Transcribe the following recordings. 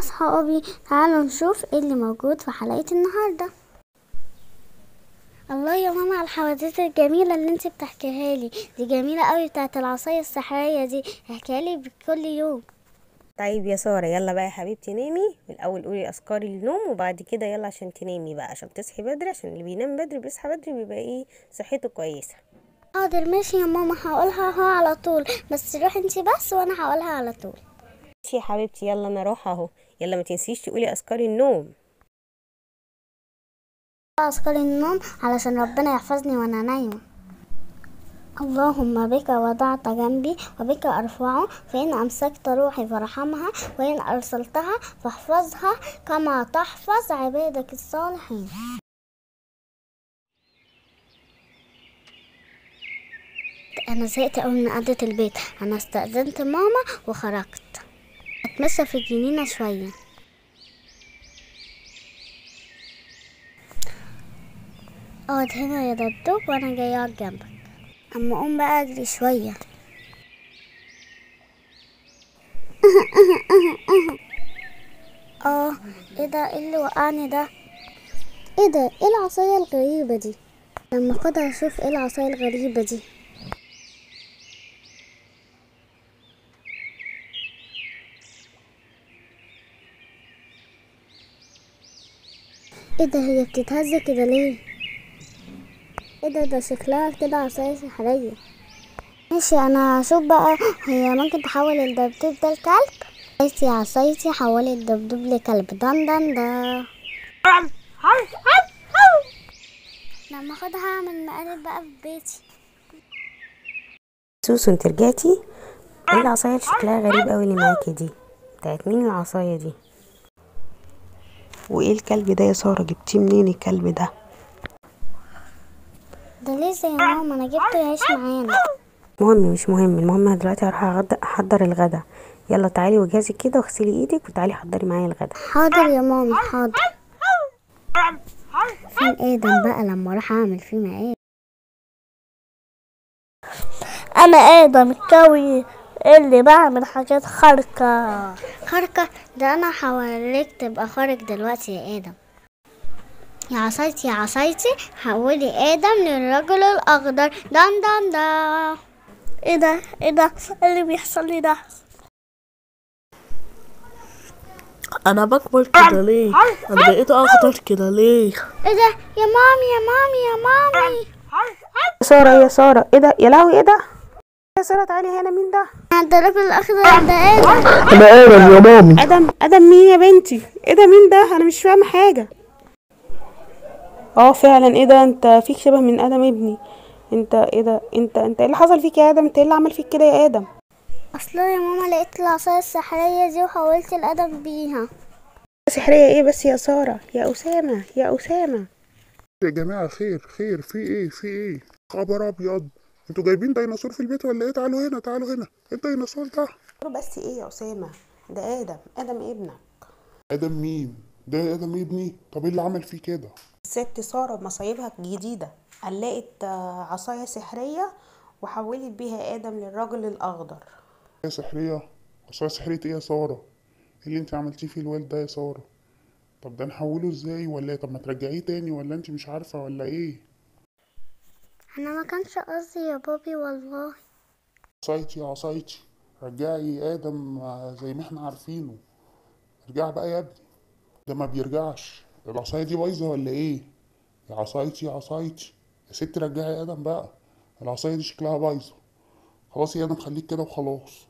أصحابي تعالوا نشوف ايه اللي موجود في حلقة النهاردة الله يا ماما على الحواديت الجميلة اللي انت بتحكيها لي دي جميلة قوي بتاعت العصاية السحرية دي احكيها لي كل يوم طيب يا سارة يلا بقى يا حبيبتي نامي الأول قولي أذكار النوم وبعد كده يلا عشان تنامي بقى عشان تصحي بدري عشان اللي بينام بدري بيصحى بدري بيبقى ايه صحته كويسة حاضر ماشي يا ماما هقولها اهو على طول بس روحي انت بس وانا هقولها على طول ماشي يا حبيبتي يلا أنا رايحة أهو يلا ما تنسيش تقولي أذكار النوم أذكر النوم علشان ربنا يحفظني وأنا نايمة اللهم بك وضعت جنبي وبك أرفعه فإن أمسكت روحي فارحمها وإن أرسلتها فاحفظها كما تحفظ عبادك الصالحين أنا زهقت أوي من قعدة البيت أنا استأذنت ماما وخرجت أتمشى في الجنينة شوية اقعد هنا يا دبدوب وانا جاي اقعد جنبك اما اقوم بقى اجري شويه اه ايه ده ايه اللي وقعني ده ايه ده ايه العصايه الغريبه دي لما اخدها اشوف ايه العصايه الغريبه دي ايه ده هي بتتهز كده ليه ايه ده ده شكلها كده عصاية سحرية ماشي انا هشوف بقى هي ممكن تحول الدبدوب ده لكلب عصايتي عصايتي حولت الدبدوب لكلب دن دن دا لما اخدها اعمل مقالب بقى في بيتي سوسو انت رجعتي ايه العصاية اللي شكلها غريب قوي اللي معاكي دي بتاعت مين العصاية دي وايه الكلب ده يا سارة جبتيه منين الكلب ده ده لسه يا ماما انا جبته يعيش معانا مهم مش مهم المهم انا دلوقتي هروح أغد- احضر الغدا يلا تعالي وجهزي كده واغسلي ايدك وتعالي حضري معايا الغدا حاضر يا مامي حاضر فين ادم بقى لما اروح اعمل فيه مقالب انا ادم الكوي اللي بعمل حاجات خارقة خارقة ده انا هوريك تبقى خارق دلوقتي يا ادم يا عصايتي يا عصايتي حولي ادم للرجل الاخضر دان دان دا ايه ده ايه ده إيه اللي بيحصل لي ده انا بكبر كده ليه انا بقيت اخضر كده ليه ايه ده يا مامي يا مامي يا مامي يا سارة يا سارة ايه ده يا لهوي ايه ده يا سارة تعالي هنا مين ده ده الرجل الاخضر ده ادم انا ادم يا مامي ادم ادم مين يا بنتي ايه ده مين ده انا مش فاهمه حاجه اه فعلا ايه ده انت فيك شبه من ادم ابني انت ايه ده انت انت ايه اللي حصل فيك يا ادم انت ايه اللي عمل فيك كده يا ادم اصلا يا ماما لقيت العصاية السحرية دي وحولت الادم بيها سحريه ايه بس يا ساره يا اسامه يا اسامه يا جماعة خير خير في ايه في ايه خبر ابيض انتوا جايبين ديناصور في البيت ولا ايه تعالوا هنا تعالوا هنا ايه الديناصور ده بس ايه يا اسامه ده ادم ادم ابنك ادم مين ده ادم ابني طب ايه اللي عمل فيه كده الست ساره بمصايبها الجديده قلقت آه، عصايه سحريه وحولت بيها ادم للرجل الاخضر يا سحرية عصاية سحرية ايه يا سارة ايه اللي انت عملتيه في الوالد ده يا سارة طب ده نحوله ازاي ولا ايه طب ما ترجعيه تاني ولا انت مش عارفة ولا ايه انا ما كانش قصدي يا بابي والله عصايتي يا عصايتي رجعي ادم آه، زي ما احنا عارفينه ارجع بقى يا ابني ده ما بيرجعش العصاية دي بايظة ولا ايه يا عصايتي يا عصايتي يا ست رجعي ادم بقى العصاية دي شكلها بايظة خلاص يا ادم خليك كده وخلاص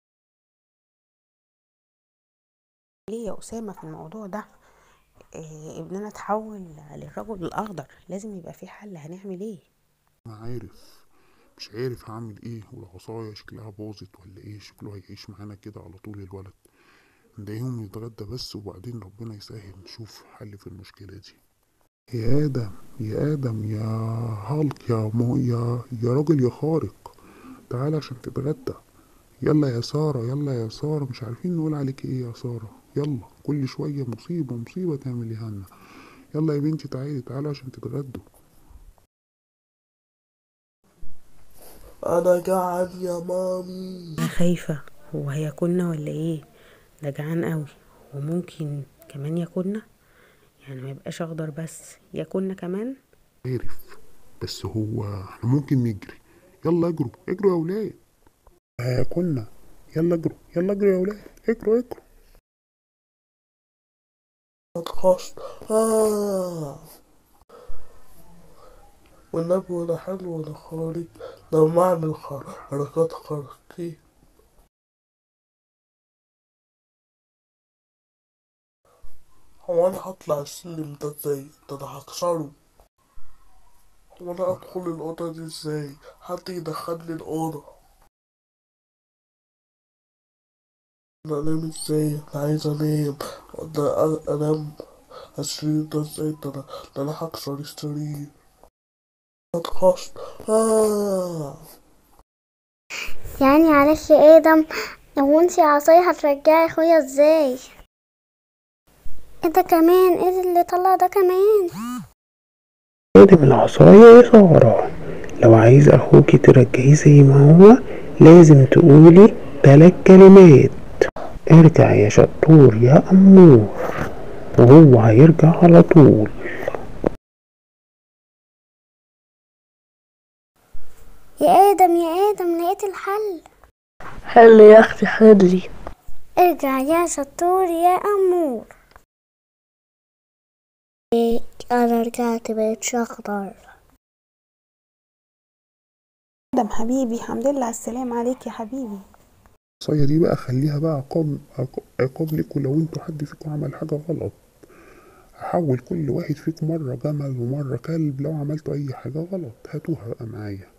ليه يا أسامة في الموضوع ده إيه ابننا اتحول للرجل الأخضر لازم يبقى في حل هنعمل ايه انا عارف مش عارف هعمل ايه والعصاية شكلها باظت ولا ايه شكله هيعيش معانا كده على طول الولد نديهم يتغدى بس وبعدين ربنا يسهل نشوف حل في المشكلة دي يا آدم يا آدم يا هالك يا مو يا يا راجل يا خارق تعال عشان تتغدى يلا يا سارة يلا يا سارة مش عارفين نقول عليك ايه يا سارة يلا كل شوية مصيبة مصيبة تعمليها لنا يلا يا بنتي تعالي تعالي عشان تتغدوا انا جعان يا مامي أنا خايفة هو هياكلنا ولا ايه ده جعان قوي وممكن كمان ياكلنا يعني ما يبقاش اخضر بس ياكلنا كمان عارف بس هو احنا ممكن نجري يلا اجروا اجروا يا ولاد هياكلنا يلا اجروا يلا اجروا يا ولاد اجروا اجروا اتخص آه والنبي ولا حلو ولا خارج لما أعمل خ- حركات خارقية هو أنا هطلع السلم ده ازاي؟ ده أنا هكسره هو أنا أدخل الأوضة دي ازاي؟ حد يدخلني الأوضة أنا أنام ازاي؟ أنا عايز أنام ده أ- أنام السرير ده ازاي؟ ده أنا ده أنا هكسر السرير اتخص آه يعني معلش يا ادم لو انتي عصاية هترجعي اخويا ازاي ايه ده كمان ايه اللي طلع ده كمان خدم العصاية يا سارة لو عايز أخوكي ترجعيه زي ما هو لازم تقولي تلات كلمات ارجع يا شطور يا أمور وهو هيرجع على طول يا ادم يا ادم لقيت الحل حل يا أختي حلي ارجع يا شطور يا امور إيه، انا رجعت بقيت شخضر ادم حبيبي الحمد لله على السلامة عليك يا حبيبي الوصاية دي بقى خليها بقى عقاب عق- عقاب لكم لو انتوا حد فيكم عمل حاجة غلط هحول كل واحد فيكم مرة جمل ومرة كلب لو عملتوا أي حاجة غلط هاتوها بقى معايا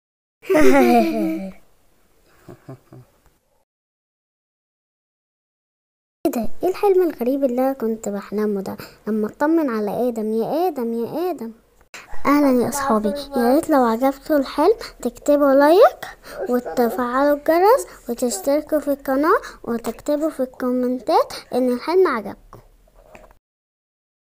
ايه ده ايه الحلم الغريب اللي انا كنت بحلمه ده لما اطمن على ادم يا ادم يا ادم اهلا يا اصحابي يا ريت لو عجبكم الحلم تكتبوا لايك وتفعلوا الجرس وتشتركوا في القناة وتكتبوا في الكومنتات ان الحلم عجبكم